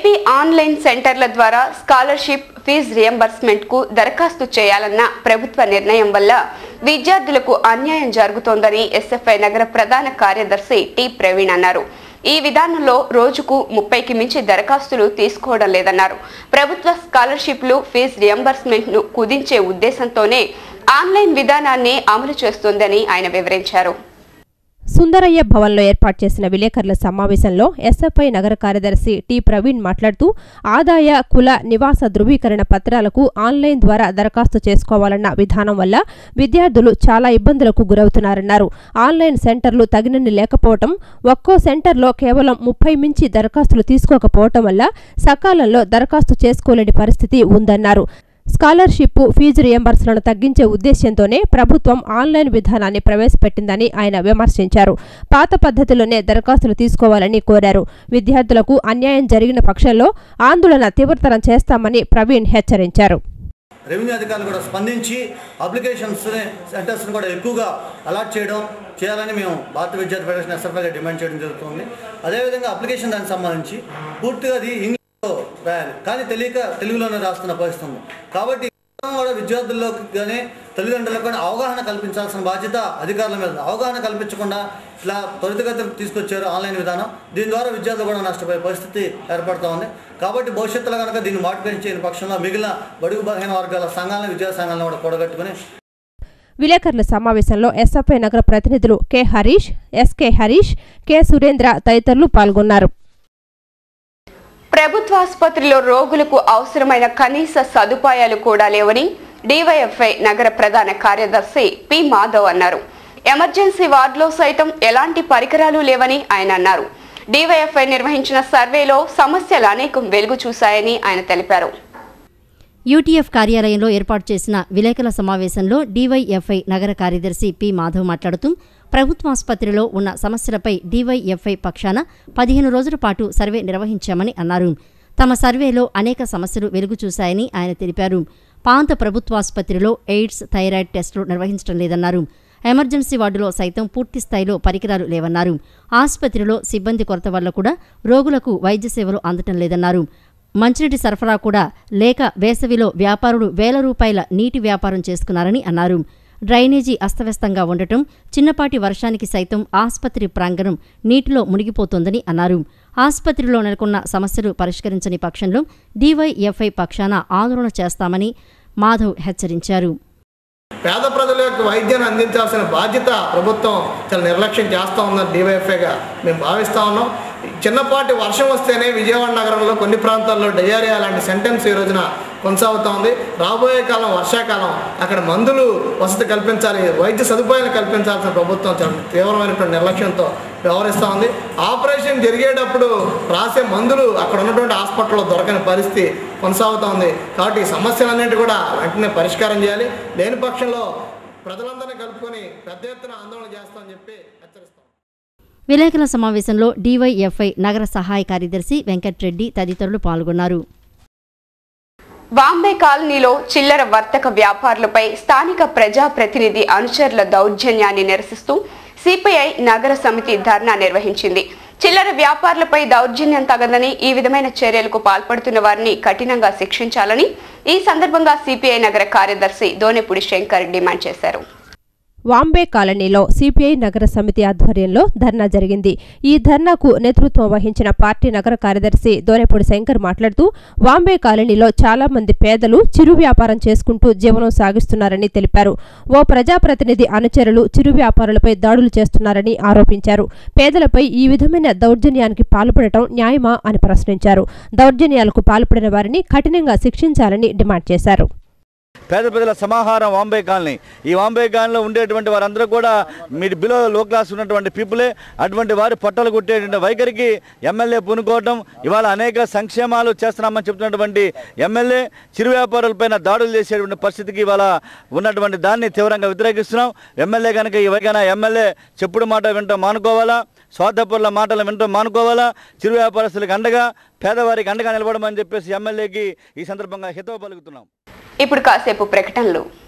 AP online సెంటర్ల ద్వారా scholarship fee reimbursement కు దరఖాస్తు చేయాలన్న ప్రభుత్వ నిర్ణయం వల్ల విద్యార్థులకు అన్యాయం జరుగుతోందని ఎస్ఎఫ్ఐ నగర ప్రధాన కార్యదర్శి టి ప్రవీణ్ అన్నారు ఈ విధానంలో రోజుకు ముప్పైకి మించి దరఖాస్తులు తీసుకోవడం లేదన్నారు ప్రభుత్వ స్కాలర్షిప్లు ఫీజు రియంబర్స్మెంట్ ను కుదించే ఉద్దేశంతోనే ఆన్లైన్ విధానాన్ని అమలు చేస్తోందని ఆయన వివరించారు సుందరయ్య భవన్లో ఏర్పాటు చేసిన విలేకరుల సమావేశంలో ఎస్ఎఫ్ఐ నగర కార్యదర్శి టి ప్రవీణ్ మాట్లాడుతూ ఆదాయ కుల నివాస ధృవీకరణ పత్రాలకు ఆన్లైన్ ద్వారా దరఖాస్తు చేసుకోవాలన్న విధానం వల్ల విద్యార్థులు చాలా ఇబ్బందులకు గురవుతున్నారన్నారు ఆన్లైన్ సెంటర్లు తగినన్ని లేకపోవటం ఒక్కో సెంటర్లో కేవలం ముప్పై మించి దరఖాస్తులు తీసుకోకపోవటం వల్ల సకాలంలో దరఖాస్తు చేసుకోలేని పరిస్థితి ఉందన్నారు స్కాలర్షిప్ ఫీజు రియంబర్స్లను తగ్గించే ఉద్దేశ్యంతోనే ప్రభుత్వం ఆన్లైన్ విధానాన్ని ప్రవేశపెట్టిందని ఆయన విమర్శించారు పాత పద్ధతిలోనే దరఖాస్తులు తీసుకోవాలని కోరారు విద్యార్థులకు అన్యాయం జరిగిన పక్షంలో ఆందోళన తీవ్రతరం చేస్తామని ప్రవీణ్ హెచ్చరించారు రెవెన్యూ అధికారులు కూడా స్పందించి అప్లికేషన్స్ సెంటర్స్ని కూడా ఎక్కువగా అలాట్ చేయడం చేయాలని మేము భారత విద్యార్థి ఫెడరేషన్ ఎస్ఎఫ్ఐగా డిమాండ్ చేయడం జరుగుతుంది అదేవిధంగా అప్లికేషన్ దానికి సంబంధించి పూర్తిగా అది ఇంగ్లీష్లో రాయాలి కానీ తెలియక తెలుగులోనే రాస్తున్న పరిస్థితి ఉంది కాబట్టి కూడా విద్యార్థుల్లో కానీ తల్లిదండ్రులకు కానీ అవగాహన కల్పించాల్సిన బాధ్యత అధికారుల మీద ఉంది. అవగాహన కల్పించకుండా ఇట్లా త్వరితగతిన తీసుకొచ్చారు ఆన్లైన్ విధానం దీని ద్వారా విద్యార్థులు కూడా నష్టపోయే పరిస్థితి ఏర్పడుతూ ఉంది కాబట్టి భవిష్యత్తులో కనుక దీన్ని మాడిఫై చేయని పక్షంలో మిగిలిన బడుగు బలహీన వర్గాల సంఘాలను విద్యా సంఘాలను కూడా కూడగట్టుకుని విలేకరుల సమావేశంలో ఎస్ఎఫ్ఐ నగర ప్రతినిధులు K Harish S K Harish K Surendra తదితరులు పాల్గొన్నారు ప్రభుత్వ ఆసుపత్రిలో రోగులకు అవసరమైన కనీస సదుపాయాలు కూడా లేవని డివైఎఫ్ఐ నగర ప్రధాన కార్యదర్శి పి మాధవ్ అన్నారు ఎమర్జెన్సీ వార్డులో సైతం ఎలాంటి పరికరాలు లేవని ఆయన అన్నారు డివైఎఫ్ఐ నిర్వహించిన సర్వేలో సమస్యలు అనేకం వెలుగు చూశాయని ఆయన తెలిపారు యూటీఎఫ్ కార్యాలయంలో ఏర్పాటు చేసిన విలేకరుల సమావేశంలో డీవైఎఫ్ఐ నగర కార్యదర్శి పి మాధవ్ మాట్లాడుతూ ప్రభుత్వ ఆసుపత్రిలో ఉన్న సమస్యలపై డీవైఎఫ్ఐ పక్షాన పదిహేను రోజుల పాటు సర్వే నిర్వహించామని అన్నారు తమ సర్వేలో అనేక సమస్యలు వెలుగు చూశాయని ఆయన తెలిపారు పాత ప్రభుత్వాసుపత్రిలో ఎయిడ్స్ థైరాయిడ్ టెస్టులు నిర్వహించడం లేదన్నారు ఎమర్జెన్సీ వార్డులో సైతం పూర్తి స్థాయిలో పరికరాలు లేవన్నారు ఆసుపత్రిలో సిబ్బంది కొరత వల్ల కూడా రోగులకు వైద్య సేవలు అందటం లేదన్నారు మంచినీటి సరఫరా కూడా లేక వేసవిలో వ్యాపారులు వేల రూపాయల నీటి వ్యాపారం చేసుకున్నారని అన్నారు డ్రైనేజీ అస్తవ్యస్తంగా ఉండటం చిన్నపాటి వర్షానికి సైతం ఆసుపత్రి ప్రాంగణం నీటిలో మునిగిపోతోందని అన్నారు ఆసుపత్రిలో నెలకొన్న సమస్యలు పరిష్కరించని పక్షంలో డీవైఎఫ్ఐ పక్షాన ఆందోళన చేస్తామని మాధవ్ హెచ్చరించారు పేద ప్రజల యొక్క వైద్యాన్ని అందించాల్సిన బాధ్యత ప్రభుత్వం చాలా నిర్లక్ష్యం చేస్తూ ఉందని డివైఎఫ్ఐగా మేము భావిస్తూ ఉన్నాం చిన్నపాటి వర్షం వస్తేనే విజయవాడ నగరంలో కొన్ని ప్రాంతాల్లో డయేరియా లాంటి సెంటెన్స్ ఈ రోజున కొనసాగుతూ ఉంది రాబోయే కాలం వర్షాకాలం అక్కడ మందులు వసతి కల్పించాలి వైద్య సదుపాయాలు కల్పించాల్సిన ప్రభుత్వం చాలా తీవ్రమైనటువంటి నిర్లక్ష్యంతో వ్యవహరిస్తూ ఉంది ఆపరేషన్ జరిగేటప్పుడు రాసే మందులు అక్కడ ఉన్నటువంటి హాస్పిటల్లో దొరకని పరిస్థితి కొనసాగుతూ ఉంది కాబట్టి ఈ సమస్యలన్నింటి కూడా వెంటనే పరిష్కారం చేయాలి లేని పక్షంలో ప్రజలందరినీ కలుపుకొని పెద్ద ఎత్తున ఆందోళన చేస్తామని చెప్పి హెచ్చరిస్తాం విలేకరుల సమావేశంలో డీవైఎఫ్ఐ నగర సహాయ కార్యదర్శి వెంకట్రెడ్డి తదితరులు పాల్గొన్నారు బాంబే కాలనీలో చిల్లర వర్తక వ్యాపారులపై స్థానిక ప్రజాప్రతినిధి అనుచరుల దౌర్జన్యాన్ని నిరసిస్తూ సిపిఐ నగర సమితి ధర్నా నిర్వహించింది చిల్లర వ్యాపారులపై దౌర్జన్యం తగదని ఈ విధమైన చర్యలకు పాల్పడుతున్న వారిని కఠినంగా శిక్షించాలని ఈ సందర్భంగా సిపిఐ నగర కార్యదర్శి దోనెపూడి శంకర్ డిమాండ్ చేశారు వాంబే కాలనీలో సిపిఐ నగర సమితి ఆధ్వర్యంలో ధర్నా జరిగింది ఈ ధర్నాకు నేతృత్వం వహించిన పార్టీ నగర కార్యదర్శి దోరెపూడి శంకర్ మాట్లాడుతూ వాంబే కాలనీలో చాలా మంది పేదలు చిరు వ్యాపారం చేసుకుంటూ జీవనం సాగిస్తున్నారని తెలిపారు ఓ ప్రజాప్రతినిధి అనుచరులు చిరు వ్యాపారులపై దాడులు చేస్తున్నారని ఆరోపించారు పేదలపై ఈ విధమైన దౌర్జన్యానికి పాల్పడటం న్యాయమా అని ప్రశ్నించారు దౌర్జన్యాలకు పాల్పడిన వారిని కఠినంగా శిక్షించాలని డిమాండ్ చేశారు పేద ప్రజల సమాహారం వాంబే కాలనీ ఈ వాంబే కాలనీలో ఉండేటువంటి వారందరూ కూడా మీరు బిలో లో క్లాస్ ఉన్నటువంటి పీపులే అటువంటి వారి పొట్టలు కొట్టేటువంటి వైఖరికి ఎమ్మెల్యే పూనుకోవడం ఇవాళ అనేక సంక్షేమాలు చేస్తున్నామని చెప్తున్నటువంటి ఎమ్మెల్యే చిరు వ్యాపారులపైన దాడులు చేసేటువంటి పరిస్థితికి ఇవాళ ఉన్నటువంటి దాన్ని తీవ్రంగా వ్యతిరేకిస్తున్నాం ఎమ్మెల్యే కనుక ఈ వైఖన ఎమ్మెల్యే చెప్పుడు మాట వింటాం మానుకోవాలా స్వార్థపరుల మాటలు వింటాం మానుకోవాలా చిరు వ్యాపారస్తులకు అండగా పేదవారికి అండగా నిలబడమని చెప్పేసి ఎమ్మెల్యేకి ఈ సందర్భంగా హితవు పలుకుతున్నాం ఇప్పుడు కాసేపు ప్రకటనలు